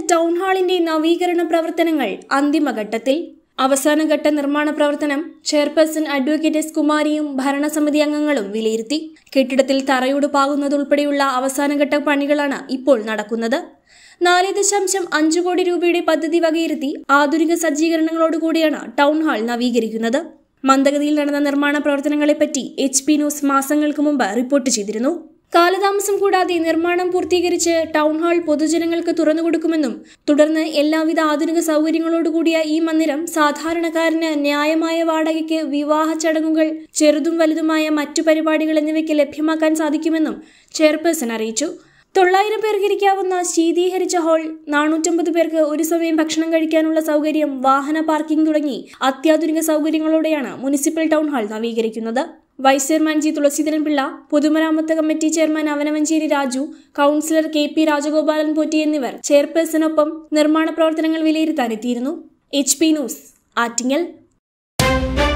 town ഹാളിന്റെ നവീകരണ പ്രവർത്തനങ്ങൾ അന്തിമഘട്ടത്തിൽ അവസാനഘട്ട നിർമ്മാണ പ്രവർത്തനം ചെയർപേഴ്സൺ അഡ്വക്കേറ്റ് എസ് കുമാരിയും ഭരണസമിതി അംഗങ്ങളും വിലയിരുത്തി കെട്ടിടത്തിൽ തറയോട് പാകുന്നതുൾപ്പെടെയുള്ള അവസാനഘട്ട പണികളാണ് ഇപ്പോൾ നടക്കുന്നത് നാല് ദശാംശം അഞ്ച് കോടി രൂപയുടെ പദ്ധതി വകയിരുത്തി ആധുനിക സജ്ജീകരണങ്ങളോടുകൂടിയാണ് ടൗൺ ഹാൾ നവീകരിക്കുന്നത് മന്ദഗതിയിൽ നടന്ന നിർമ്മാണ പ്രവർത്തനങ്ങളെപ്പറ്റി എച്ച് പി ന്യൂസ് മാസങ്ങൾക്ക് മുമ്പ് റിപ്പോർട്ട് ചെയ്തിരുന്നു കാലതാമസം കൂടാതെ നിർമ്മാണം പൂർത്തീകരിച്ച് ടൗൺ ഹാൾ പൊതുജനങ്ങൾക്ക് തുറന്നുകൊടുക്കുമെന്നും തുടർന്ന് എല്ലാവിധ ആധുനിക സൗകര്യങ്ങളോടുകൂടിയ ഈ മന്ദിരം സാധാരണക്കാരന് ന്യായമായ വാടകയ്ക്ക് വിവാഹ ചടങ്ങുകൾ ചെറുതും വലുതുമായ മറ്റു പരിപാടികൾ എന്നിവയ്ക്ക് ലഭ്യമാക്കാൻ സാധിക്കുമെന്നും ചെയർപേഴ്സൺ അറിയിച്ചു തൊള്ളായിരം പേർക്ക് ഇരിക്കാവുന്ന ശീതീകരിച്ച ഹാൾ നാനൂറ്റമ്പത് പേർക്ക് ഒരു സമയം ഭക്ഷണം കഴിക്കാനുള്ള സൗകര്യം വാഹന പാർക്കിംഗ് തുടങ്ങി അത്യാധുനിക സൗകര്യങ്ങളോടെയാണ് മുനിസിപ്പൽ ടൗൺ ഹാൾ നവീകരിക്കുന്നത് vice chairman G Thulaseedharan Pillai പൊതുമരാമത്ത് committee chairman Avanavanchery Raju councillor K P Rajagopalan Potti എന്നിവർ ചെയർപേഴ്സണൊപ്പം നിർമ്മാണ പ്രവർത്തനങ്ങൾ വിലയിരുത്താനെത്തിയിരുന്നു എച്ച് പി ന്യൂസ് ആറ്റിങ്ങൽ